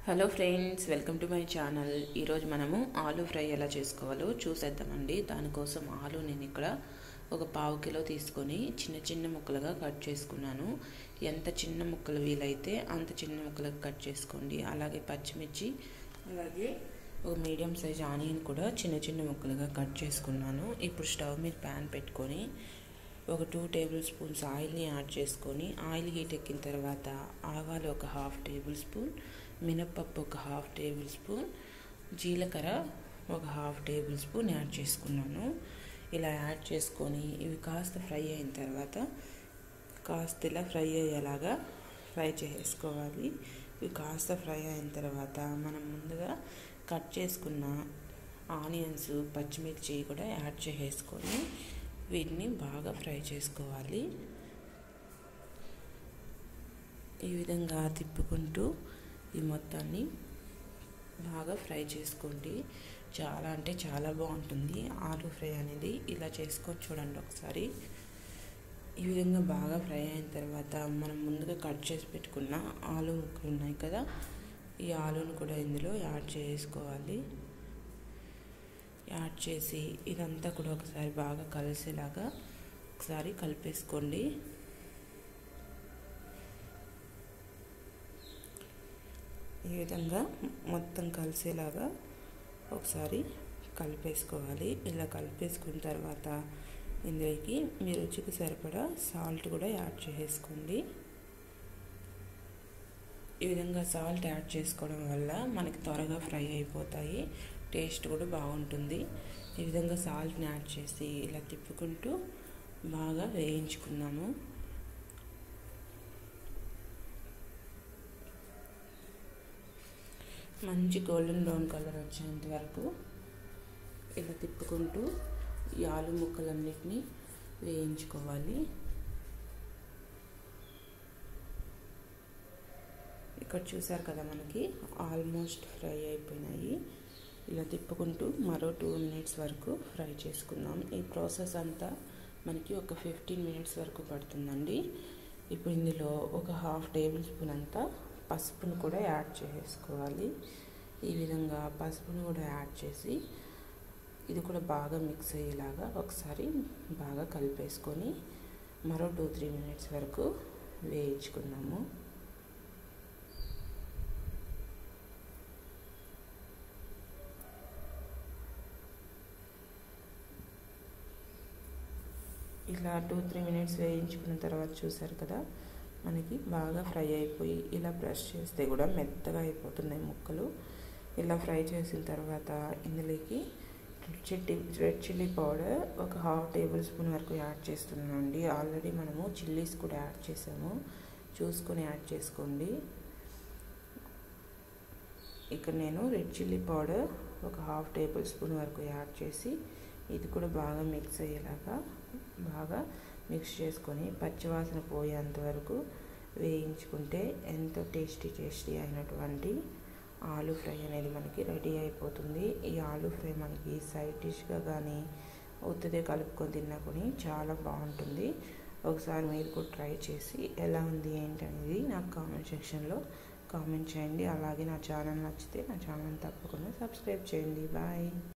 hello friends welcome to my channel ఈరోజు మనము aloo fry ఎలా చేసుకోవాలో చూసేద్దామండి దానికోసం ఆలు నేను ఇక్కడ ఒక పావు కిలో తీసుకొని చిన్న చిన్న ముక్కలుగా కట్ చేసుకున్నాను ఎంత చిన్న ముక్కలు వీలైతే అంత చిన్న ముక్కలుగా కట్ చేసుకోండి అలాగే పచ్చిమిర్చి అలాగే ఒక మీడియం సైజ్ ఆనియన్ కూడా చిన్న చిన్న ముక్కలుగా కట్ చేసుకున్నాను ఇప్పుడు స్టవ్ మీద ప్యాన్ పెట్టుకొని ఒక టూ టేబుల్ స్పూన్స్ ఆయిల్ని యాడ్ చేసుకొని ఆయిల్ హీట్ ఎక్కిన తర్వాత ఆవాలు ఒక హాఫ్ టేబుల్ స్పూన్ మినప్పప్పు ఒక హాఫ్ టేబుల్ స్పూన్ జీలకర్ర ఒక హాఫ్ టేబుల్ స్పూన్ యాడ్ చేసుకున్నాను ఇలా యాడ్ చేసుకొని ఇవి కాస్త ఫ్రై అయిన తర్వాత కాస్త ఇలా ఫ్రై అయ్యేలాగా ఫ్రై చేసుకోవాలి ఇవి కాస్త ఫ్రై అయిన తర్వాత మనం ముందుగా కట్ చేసుకున్న ఆనియన్స్ పచ్చిమిర్చి కూడా యాడ్ చేసుకొని వీటిని బాగా ఫ్రై చేసుకోవాలి ఈ విధంగా తిప్పుకుంటూ ఈ మొత్తాన్ని బాగా ఫ్రై చేసుకోండి చాలా అంటే చాలా బాగుంటుంది ఆలూ ఫ్రై అనేది ఇలా చేసుకొని చూడండి ఒకసారి ఈ విధంగా బాగా ఫ్రై అయిన తర్వాత మనం ముందుగా కట్ చేసి పెట్టుకున్న ఆలు ముక్కలు ఉన్నాయి కదా ఈ ఆలూను కూడా ఇందులో యాడ్ చేసుకోవాలి యాడ్ చేసి ఇదంతా కూడా ఒకసారి బాగా కలిసేలాగా ఒకసారి కలిపేసుకోండి ఈ విధంగా మొత్తం కలిసేలాగా ఒకసారి కలిపేసుకోవాలి ఇలా కలిపేసుకున్న తర్వాత ఇందులోకి మీ రుచికి సరిపడా సాల్ట్ కూడా యాడ్ చేసుకోండి ఈ విధంగా సాల్ట్ యాడ్ చేసుకోవడం వల్ల మనకి త్వరగా ఫ్రై అయిపోతాయి టేస్ట్ కూడా బాగుంటుంది ఈ విధంగా సాల్ట్ని యాడ్ చేసి ఇలా తిప్పుకుంటూ బాగా వేయించుకున్నాము మంచి గోల్డెన్ బ్రౌన్ కలర్ వచ్చేంత వరకు ఇలా తిప్పుకుంటూ ఈ ఆలు ముక్కలన్నిటినీ వేయించుకోవాలి ఇక్కడ చూసారు కదా మనకి ఆల్మోస్ట్ ఫ్రై అయిపోయినాయి ఇలా తిప్పుకుంటూ మరో టూ మినిట్స్ వరకు ఫ్రై చేసుకుందాం ఈ ప్రాసెస్ అంతా మనకి ఒక ఫిఫ్టీన్ మినిట్స్ వరకు పడుతుందండి ఇప్పుడు ఇందులో ఒక హాఫ్ టేబుల్ స్పూన్ అంతా పసుపును కూడా యాడ్ చేసుకోవాలి ఈ విధంగా పసుపును కూడా యాడ్ చేసి ఇది కూడా బాగా మిక్స్ అయ్యేలాగా ఒకసారి బాగా కలిపేసుకొని మరో టూ త్రీ మినిట్స్ వరకు వేయించుకున్నాము ఇలా టూ త్రీ మినిట్స్ వేయించుకున్న తర్వాత చూసారు కదా మనకి బాగా ఫ్రై అయిపోయి ఇలా బ్రష్ చేస్తే కూడా మెత్తగా అయిపోతున్నాయి ముక్కలు ఇలా ఫ్రై చేసిన తర్వాత ఇందులోకి red chilli red chilli powder ఒక హాఫ్ టేబుల్ స్పూన్ వరకు యాడ్ చేస్తున్నాం అండి ఆల్రెడీ మనము చిల్లీస్ కూడా యాడ్ చేసాము చూసుకొని యాడ్ చేసుకోండి ఇక్కడ నేను రెడ్ చిల్లీ పౌడర్ ఒక హాఫ్ టేబుల్ స్పూన్ వరకు యాడ్ చేసి ఇది కూడా బాగా మిక్స్ అయ్యేలాగా బాగా మిక్స్ చేసుకొని పచ్చివాసన పోయేంత వరకు వేయించుకుంటే ఎంతో టేస్టీ టేస్టీ అయినటువంటి ఆలూ ఫ్రై అనేది మనకి రెడీ అయిపోతుంది ఈ ఆలూ ఫ్రై మనకి సైడ్ డిష్గా కానీ ఉత్తిదే కలుపుకొని తిన్నా కూడా చాలా బాగుంటుంది ఒకసారి మీరు కూడా ట్రై చేసి ఎలా ఉంది ఏంటి అనేది నాకు కామెంట్ సెక్షన్లో కామెంట్ చేయండి అలాగే నా ఛానల్ నచ్చితే నా ఛానల్ తప్పకుండా సబ్స్క్రైబ్ చేయండి బాయ్